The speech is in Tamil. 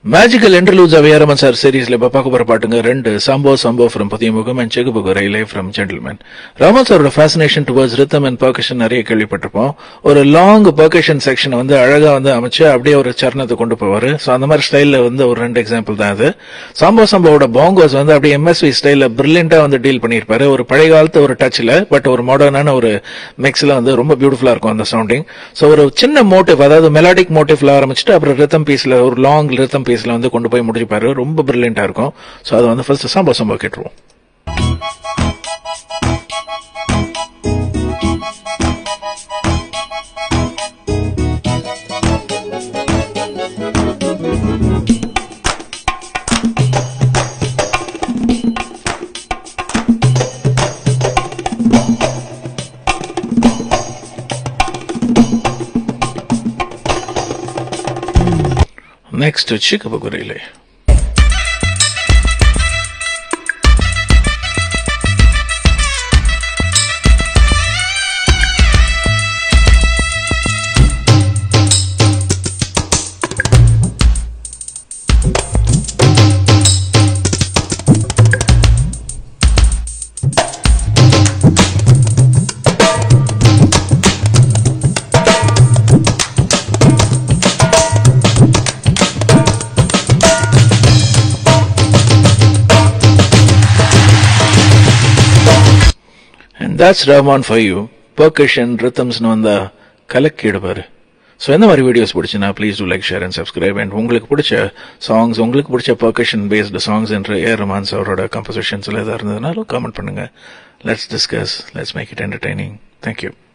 மேஜிக்கல் இன்டர்லூட்ஸ் அவையா ரமன் சார் சீரீஸ்ல இப்ப பார்க்க போற பாட்டுங்க ரெண்டு Shambho Shambho from Pudhiya Mugam and Chikubuku Rayile from Gentleman Rahman சாரோட fascination towards rhythm and percussion நிறைய கேள்விப்பட்டிருப்போம் ஒரு லாங் பர்கஷன் செக்ஷன் வந்து அழகா வந்து அமைச்சு அப்படியே ஒரு சரணத்தை கொண்டு போவாரு ஸோ அந்த மாதிரி ஸ்டைல்ல வந்து ஒரு ரெண்டு எக்ஸாம்பிள் தான் அது சம்போ சம்போவோட பாங்கோஸ் வந்து அப்படியே எம்எஸ்வி ஸ்டைல்ல பிரில்லியண்டா வந்து டீல் பண்ணியிருப்பாரு ஒரு பழைய காலத்து ஒரு டச்ல பட் ஒரு மாடர்னான ஒரு மிக்ஸ்ல வந்து ரொம்ப பியூட்டிஃபுல்லா இருக்கும் அந்த சவுண்டிங் ஸோ ஒரு சின்ன மோட்டிவ் அதாவது மெலாடிக் மோட்டிவ்ல ஆரம்பிச்சுட்டு அப்புறம் ரித்தம் பீஸ்ல ஒரு லாங் ரித்தம் பீஸ்ல வந்து கொண்டு போய் முடிப்பாரு ரொம்ப பிரில்லியண்டா இருக்கும் ஸோ அதை வந்து ஃபர்ஸ்ட் சம்போ சம்போ கேட்டுருவோம் next Chikubuku Rayile and that's Rahman for you percussion ரித்தம்ஸ்னு வந்தா கலக்கிடுவாரு ஸோ எந்த மாதிரி வீடியோஸ் பிடிச்சுன்னா please do like share and subscribe and உங்களுக்கு பிடிச்ச சாங்ஸ் உங்களுக்கு பிடிச்ச பர்கஷன் பேஸ்டு சாங்ஸ் என்று ஏ ரமான்ஸ் அவரோட கம்போசிஷன்ஸில் எதாவது இருந்ததுனாலும் காமெண்ட் பண்ணுங்க let's discuss let's make it entertaining thank you